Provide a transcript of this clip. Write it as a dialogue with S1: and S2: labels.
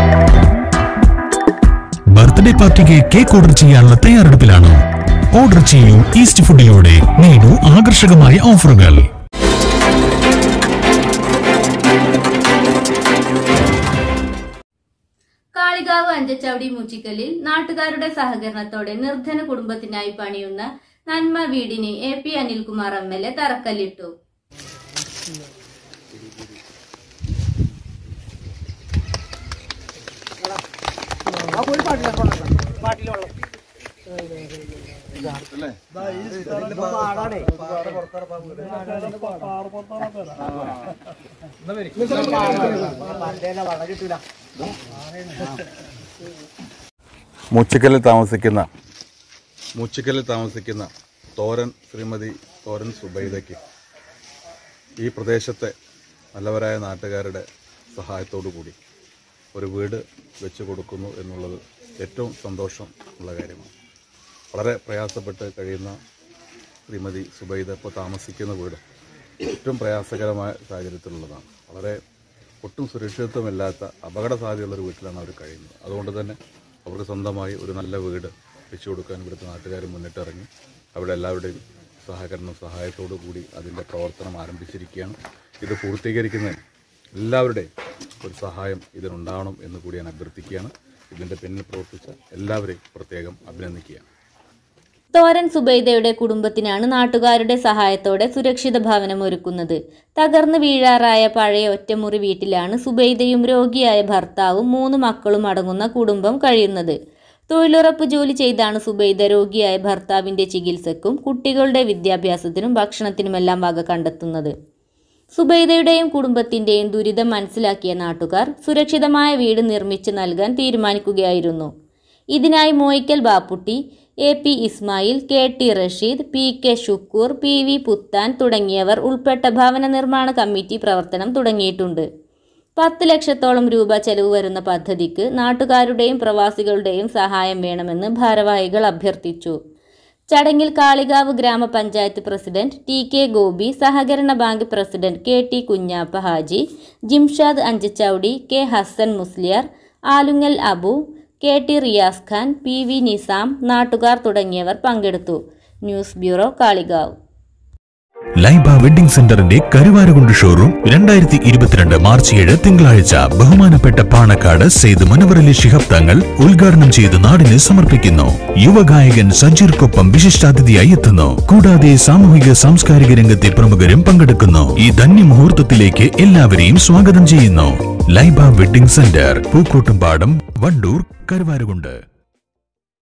S1: birthday പാർട്ടിക്ക് cake order ചെയ്യാനുള്ള തയ്യാറെടുപ്പിലാണോ order ചെയ്യൂ ഈസ്റ്റ് ഫുഡിലൂടെ നേടൂ ആകർഷകമായ ഓഫറുകൾ
S2: കാളികാവ് അഞ്ചച്ചവടി മൂച്ചിക്കലിൽ നാട്ടുകാരുടെ സഹകരണത്തോടെ നിർധന കുടുംബത്തിനായി പണിയുന്ന നന്മ വീടിന് A P Anilkumar M L A തറക്കല്ലിട്ടു
S3: മൂച്ചിക്കലിൽ താമസിക്കുന്ന മൂച്ചിക്കലിൽ താമസിക്കുന്ന തോരൻ ശ്രീമതി തോരൻ സുബൈദയ്ക്ക് ഈ പ്രദേശത്തെ നല്ലവരായ നാട്ടുകാരുടെ സഹായത്തോടു കൂടി ഒരു വീട് വെച്ച് കൊടുക്കുന്നു എന്നുള്ളത് ഏറ്റവും സന്തോഷം ഉള്ള കാര്യമാണ് വളരെ പ്രയാസപ്പെട്ട് കഴിയുന്ന ശ്രീമതി സുബൈദ ഇപ്പോൾ താമസിക്കുന്ന വീട് ഏറ്റവും പ്രയാസകരമായ സാഹചര്യത്തിലുള്ളതാണ് വളരെ ഒട്ടും സുരക്ഷിതത്വമില്ലാത്ത അപകട സാധ്യതയുള്ളൊരു വീട്ടിലാണ് അവർ കഴിയുന്നത് അതുകൊണ്ട് തന്നെ അവർക്ക് സ്വന്തമായി ഒരു നല്ല വീട് വെച്ചു കൊടുക്കാൻ ഇവിടുത്തെ നാട്ടുകാർ മുന്നിട്ടിറങ്ങി അവിടെ എല്ലാവരുടെയും സഹകരണം സഹായത്തോടു കൂടി അതിൻ്റെ പ്രവർത്തനം ആരംഭിച്ചിരിക്കുകയാണ് ഇത് പൂർത്തീകരിക്കുന്നതിന് എല്ലാവരുടെയും ഒരു സഹായം ഇതിനുണ്ടാവണം എന്ന് കൂടി ഞാൻ അഭ്യർത്ഥിക്കുകയാണ് ഇതിൻ്റെ പിന്നിൽ പ്രവർത്തിച്ച എല്ലാവരെയും പ്രത്യേകം അഭിനന്ദിക്കുകയാണ്
S2: തോരൻ സുബൈദയുടെ കുടുംബത്തിനാണ് നാട്ടുകാരുടെ സഹായത്തോടെ സുരക്ഷിത ഭവനം ഒരുക്കുന്നത് തകർന്നു വീഴാറായ പഴയ ഒറ്റമുറി വീട്ടിലാണ് സുബൈദയും രോഗിയായ ഭർത്താവും മൂന്ന് മക്കളും അടങ്ങുന്ന കുടുംബം കഴിയുന്നത് തൊഴിലുറപ്പ് ജോലി ചെയ്താണ് സുബൈദ രോഗിയായ ഭർത്താവിന്റെ ചികിത്സക്കും കുട്ടികളുടെ വിദ്യാഭ്യാസത്തിനും ഭക്ഷണത്തിനുമെല്ലാം വക കണ്ടെത്തുന്നത് സുബൈദയുടെയും കുടുംബത്തിന്റെയും ദുരിതം മനസ്സിലാക്കിയ നാട്ടുകാർ സുരക്ഷിതമായ വീട് നിർമ്മിച്ച് നൽകാൻ തീരുമാനിക്കുകയായിരുന്നു ഇതിനായി Moyikkal Bapputty A P Ismail K T Rasheed P K Shukkur P V Puthan തുടങ്ങിയവർ ഉൾപ്പെട്ട ഭവന നിർമ്മാണ കമ്മിറ്റി പ്രവർത്തനം തുടങ്ങിയിട്ടുണ്ട് പത്ത് ലക്ഷത്തോളം രൂപ ചെലവ് വരുന്ന പദ്ധതിക്ക് നാട്ടുകാരുടെയും പ്രവാസികളുടെയും സഹായം വേണമെന്ന് ഭാരവാഹികൾ അഭ്യർത്ഥിച്ചു ചടങ്ങിൽ കാളികാവ് ഗ്രാമപഞ്ചായത്ത് പ്രസിഡന്റ് ടി കെ ഗോപി സഹകരണ bank president K T Kunhappa Haji Jimshad Anchachavadi K Hasan Musliyar Alungal Abu K T Riyas Khan P V Nizam നാട്ടുകാർ തുടങ്ങിയവർ പങ്കെടുത്തു news bureau Kalikavu
S1: Laiba wedding സെന്ററിന്റെ കരുവാരകുണ്ട് ഷോറൂം രണ്ടായിരത്തി ഇരുപത്തിരണ്ട് മാർച്ച് ഏഴ് തിങ്കളാഴ്ച ബഹുമാനപ്പെട്ട പാണക്കാട് സെയ്ദ് മുനവറലി ശിഹാബ് തങ്ങൾ ഉദ്ഘാടനം ചെയ്ത് നാടിന് സമർപ്പിക്കുന്നു യുവഗായകൻ സജീർക്കൊപ്പം വിശിഷ്ടാതിഥിയായി എത്തുന്നു കൂടാതെ സാമൂഹിക സാംസ്കാരിക രംഗത്തെ പ്രമുഖരും പങ്കെടുക്കുന്നു ഈ ധന്യമുഹൂർത്തത്തിലേക്ക് എല്ലാവരെയും സ്വാഗതം ചെയ്യുന്നു ലൈബ വെഡിംഗ് സെന്റർ പൂക്കോട്ടുംപാടം വണ്ടൂർ കരുവാരകുണ്ട്